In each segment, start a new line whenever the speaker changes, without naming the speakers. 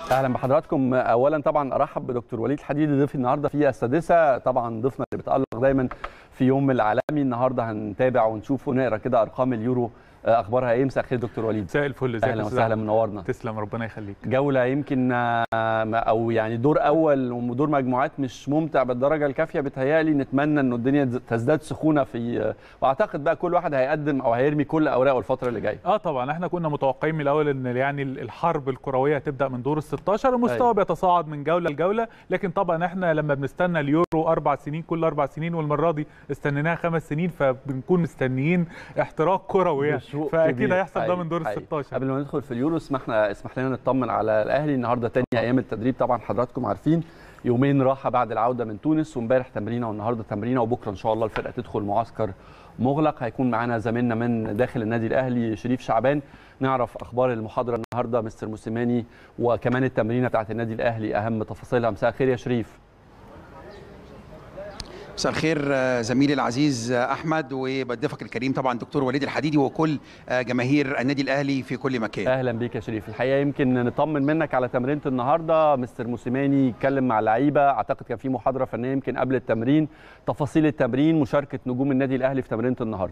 اهلا بحضراتكم اولا طبعا ارحب بدكتور وليد الحديدي ضيفي النهارده في السادسه طبعا ضيفنا اللي بيتالق دايما في يوم العالمي النهارده هنتابع ونشوف ونقرا كده ارقام اليورو اخبارها ايه مساء الخير دكتور وليد
مساء الفل ازيك
اهلا وسهلا منورنا
تسلم ربنا يخليك
جوله يمكن او يعني دور اول ودور مجموعات مش ممتع بالدرجه الكافيه بتهيالي نتمنى انه الدنيا تزداد سخونه في واعتقد بقى كل واحد هيقدم او هيرمي كل اوراقه الفتره اللي جايه
اه طبعا احنا كنا متوقعين من الاول ان يعني الحرب الكرويه هتبدا من دور ال 16 المستوى بيتصاعد من جوله لجوله لكن طبعا احنا لما بنستنى اليورو اربع سنين كل اربع سنين والمره دي استنيناها خمس سنين فبنكون مستنيين احتراق كروي فاكيد هيحصل ده من دور ال 16
قبل ما ندخل في اليورو اسمحنا اسمح لنا نطمن على الاهلي النهارده تاني ايام التدريب طبعا حضراتكم عارفين يومين راحه بعد العوده من تونس وامبارح تمرينه والنهارده تمرينه وبكره ان شاء الله الفرقه تدخل معسكر مغلق هيكون معانا زميلنا من داخل النادي الاهلي شريف شعبان نعرف اخبار المحاضره النهارده مستر موسيماني وكمان التمرينه بتاعت النادي الاهلي اهم تفاصيلها مساء الخير يا شريف
مساء الخير زميلي العزيز احمد وبضيفك الكريم طبعا دكتور وليد الحديدي وكل جماهير النادي الاهلي في كل مكان
اهلا بيك يا شريف الحقيقه يمكن نطمن منك على تمرينه النهارده مستر موسيماني اتكلم مع اللعيبه اعتقد كان في محاضره فنيه يمكن قبل التمرين تفاصيل التمرين مشاركه نجوم النادي الاهلي في تمرينه النهارده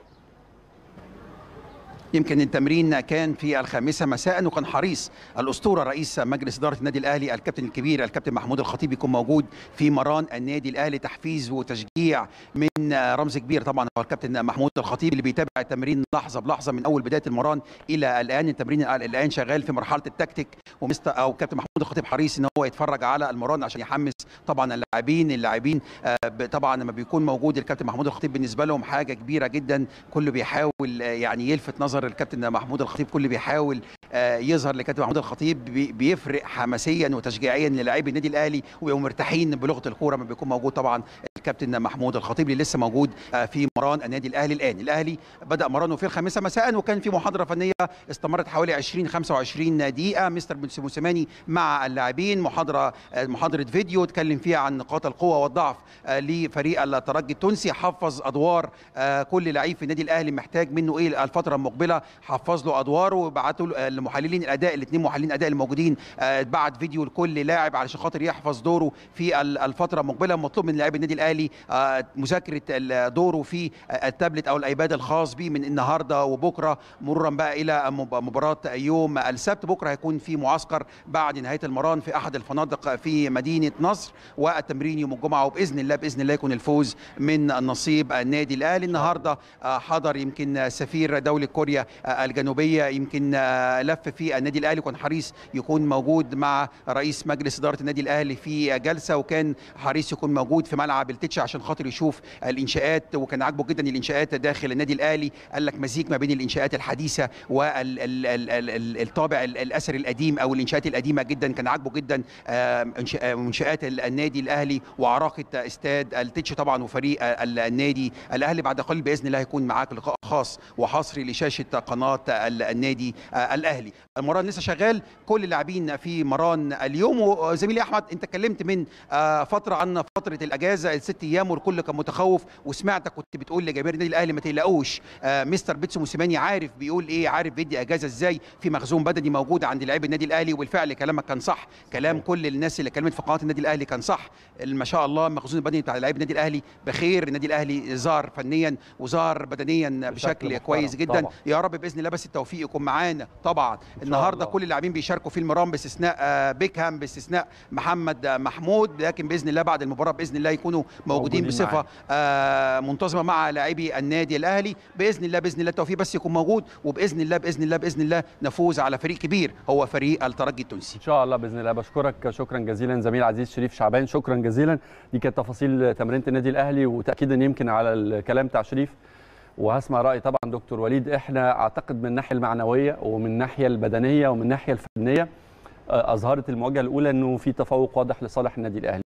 يمكن التمرين كان في الخامسة مساء وكان حريص الأسطورة رئيس مجلس إدارة النادي الأهلي الكابتن الكبير الكابتن محمود الخطيب يكون موجود في مران النادي الأهلي تحفيز وتشجيع من رمز كبير طبعا هو الكابتن محمود الخطيب اللي بيتابع التمرين لحظة بلحظة من أول بداية المران إلى الآن التمرين الآن شغال في مرحلة التكتيك ومستر أو كابتن محمود الخطيب حريص إن هو يتفرج على المران عشان يحمس طبعا اللاعبين اللاعبين طبعا لما بيكون موجود الكابتن محمود الخطيب بالنسبة لهم حاجة كبيرة جدا كله بيحاول يعني يلفت نظر الكابتن محمود الخطيب كل بيحاول يظهر لكابتن محمود الخطيب بيفرق حماسيا وتشجيعيا للاعبي النادي الاهلي ويبقوا مرتاحين بلغه الكوره ما بيكون موجود طبعا الكابتن محمود الخطيب اللي لسه موجود في مران النادي الاهلي الان الاهلي بدا مرانه في الخامسه مساء وكان في محاضره فنيه استمرت حوالي 20 25 دقيقه مستر موسيماني مع اللاعبين محاضره محاضره فيديو اتكلم فيها عن نقاط القوه والضعف لفريق الترجي التونسي حفظ ادوار كل لعيب في النادي الاهلي محتاج منه ايه الفتره المقبله حفظ له ادواره وبعتوا المحللين الاداء الاثنين محللين الاداء الموجودين بعت فيديو لكل لاعب علشان خاطر يحفظ دوره في الفتره المقبله مطلوب من لاعبي النادي الاهلي مذاكره دوره في التابلت او الايباد الخاص به من النهارده وبكره مرورا بقى الى مباراه يوم السبت بكره هيكون في معسكر بعد نهايه المران في احد الفنادق في مدينه نصر والتمرين يوم الجمعه وباذن الله باذن الله يكون الفوز من نصيب النادي الاهلي النهارده حضر يمكن سفير دوله كوريا الجنوبيه يمكن لف في النادي الاهلي وكان حريص يكون موجود مع رئيس مجلس اداره النادي الاهلي في جلسه وكان حريص يكون موجود في ملعب التتش عشان خاطر يشوف الانشاءات وكان عاجبه جدا الانشاءات داخل النادي الاهلي قال لك مزيج ما بين الانشاءات الحديثه والطابع الاثري القديم او الانشاءات القديمه جدا كان عاجبه جدا منشات النادي الاهلي وعراقه استاد التتش طبعا وفريق النادي الاهلي بعد قليل باذن الله هيكون معاك لقاء خاص وحصري لشاشه قناه النادي الاهلي المران لسه شغال كل اللاعبين في مران اليوم وزميلي احمد انت اتكلمت من فتره عن فتره الاجازه الست ايام والكل كان متخوف وسمعتك كنت بتقول لجماهير النادي الاهلي ما تقلقوش مستر بيتسو موسيماني عارف بيقول ايه عارف بيدي اجازه ازاي في مخزون بدني موجود عند لاعبي النادي الاهلي وبالفعل كلامك كان صح كلام كل الناس اللي كلمت في قناه النادي الاهلي كان صح ما شاء الله المخزون البدني بتاع لاعبي النادي الاهلي بخير النادي الاهلي ظهر فنيا وظهر بدنيا بشكل كويس جدا طبعا. يا رب باذن الله بس التوفيق يكون معانا طبعا النهارده كل اللاعبين بيشاركوا في المرام باستثناء بيكهام باستثناء محمد محمود لكن باذن الله بعد المباراه باذن الله يكونوا موجودين بصفه آه منتظمه مع لاعبي النادي الاهلي باذن الله باذن الله التوفيق بس يكون موجود وباذن الله باذن الله باذن الله نفوز على فريق كبير هو فريق الترجي التونسي
ان شاء الله باذن الله بشكرك شكرا جزيلا زميل عزيز شريف شعبان شكرا جزيلا دي كانت تفاصيل تمرينه النادي الاهلي وتاكيدا يمكن على الكلام بتاع شريف وهسمع راي طبعا دكتور وليد احنا اعتقد من الناحيه المعنويه ومن الناحيه البدنيه ومن الناحيه الفنيه اظهرت المواجهه الاولى انه في تفوق واضح لصالح النادي الاهلي